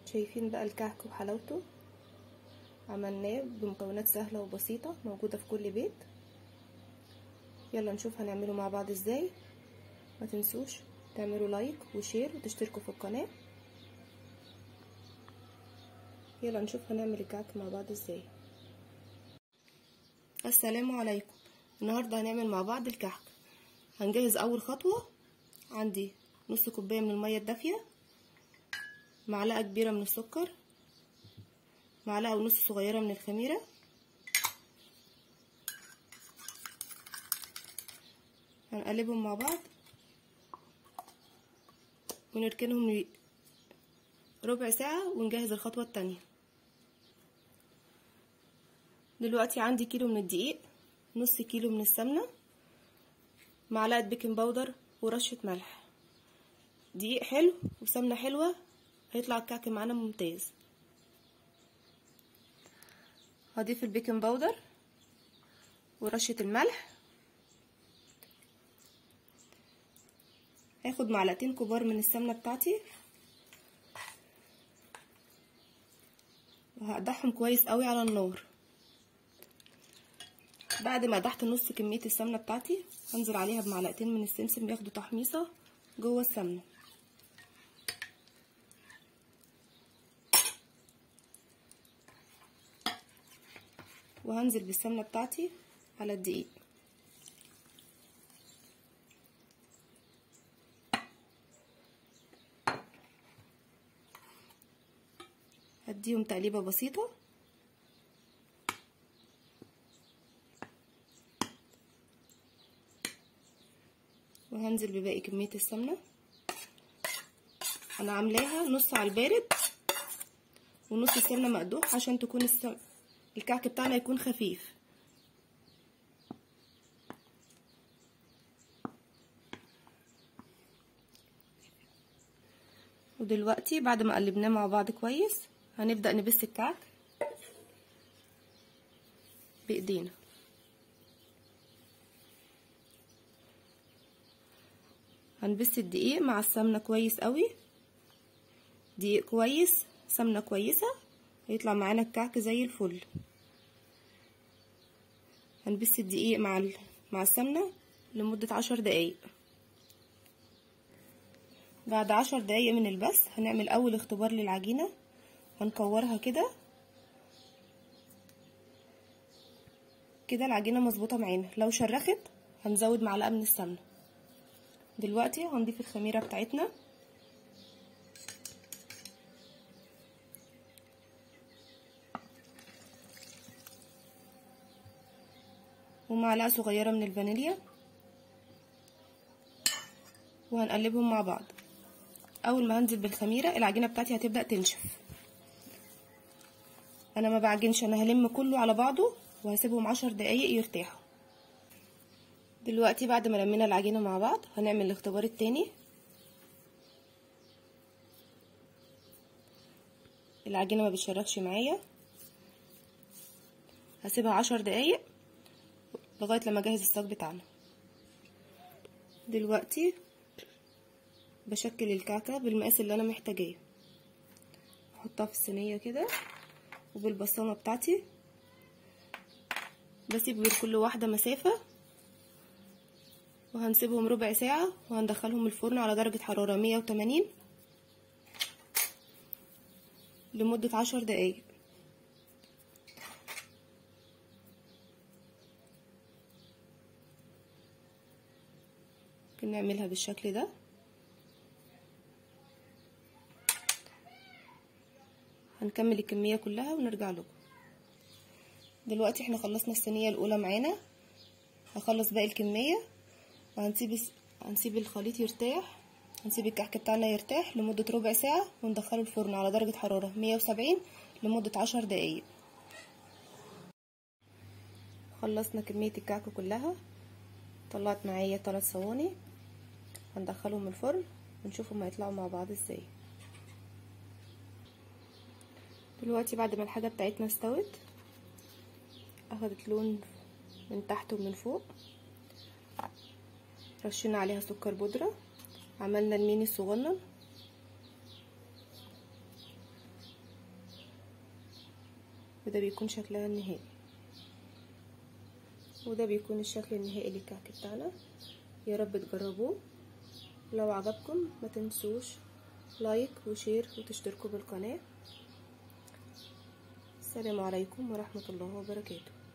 شايفين بقى الكعك وحلاوته عملناه بمكونات سهلة وبسيطة موجودة في كل بيت يلا نشوف هنعمله مع بعض ازاي ما تنسوش تعملوا لايك وشير وتشتركوا في القناة يلا نشوف هنعمل الكعك مع بعض ازاي السلام عليكم النهاردة هنعمل مع بعض الكعك هنجهز اول خطوة عندي نص كوباية من المية الدافية معلقة كبيرة من السكر معلقة ونص صغيرة من الخميرة هنقلبهم مع بعض ونركنهم ربع ساعة ونجهز الخطوة التانية دلوقتي عندي كيلو من الدقيق نص كيلو من السمنة معلقة بيكنج باودر ورشة ملح دقيق حلو وسمنة حلوة هيطلع الكعك معانا ممتاز هضيف البيكنج باودر ورشة الملح هاخد معلقتين كبار من السمنة بتاعتي وهقدحهم كويس قوي على النار بعد ما قدحت نص كمية السمنة بتاعتي هنزل عليها بمعلقتين من السمسم ياخدوا تحميصة جوه السمنة وهنزل بالسمنة بتاعتي على الدقيق هديهم تقليبة بسيطة وهنزل بباقي كمية السمنة انا عاملاها نص على البارد ونص السمنة مقدوح عشان تكون السم... الكعك بتاعنا يكون خفيف ودلوقتي بعد ما قلبناه مع بعض كويس هنبدأ نبس الكعك بإيدينا هنبس الدقيق مع السمنة كويس قوي دقيق كويس سمنة كويسة هيطلع معانا الكعك زي الفل هنبس الدقيق مع مع السمنة لمدة عشر دقايق بعد عشر دقايق من البس هنعمل اول اختبار للعجينة هنكورها كده كده العجينة مظبوطة معانا لو شرخت هنزود معلقة من السمنة دلوقتي هنضيف الخميرة بتاعتنا ومعلقة صغيرة من الفانيليا وهنقلبهم مع بعض اول ما هنزل بالخميرة العجينة بتاعتي هتبدأ تنشف انا ما بعجنش انا هلم كله على بعضه وهسيبهم عشر دقايق يرتاحوا دلوقتي بعد ما لمينا العجينة مع بعض هنعمل الاختبار التاني العجينة ما بتشرخش معايا هسيبها عشر دقايق لغاية لما اجهز الصاج بتاعنا دلوقتي بشكل الكعكة بالمقاس اللي انا محتاجاه احطها في الصينية كده وبالبصامة بتاعتي بسيب بين كل واحدة مسافة وهنسيبهم ربع ساعة وهندخلهم الفرن على درجة حرارة مية وتمانين لمدة عشر دقايق ممكن نعملها بالشكل ده هنكمل الكمية كلها ونرجع لكم دلوقتي احنا خلصنا الصينية الاولى معانا هخلص باقي الكمية وهنسيب هنسيب الخليط يرتاح هنسيب الكحك بتاعنا يرتاح لمدة ربع ساعة وندخله الفرن على درجة حرارة مية وسبعين لمدة عشر دقايق خلصنا كمية الكعك كلها طلعت معايا تلات صواني هندخلهم الفرن ونشوف هما هيطلعوا مع بعض ازاي دلوقتي بعد ما الحاجة بتاعتنا استوت اخدت لون من تحت ومن فوق رشينا عليها سكر بودرة عملنا الميني الصغنن وده بيكون شكلها النهائي وده بيكون الشكل النهائي للكعك بتاعنا يا رب تجربوه لو عجبكم ما تنسوش لايك وشير وتشتركوا بالقناة السلام عليكم ورحمة الله وبركاته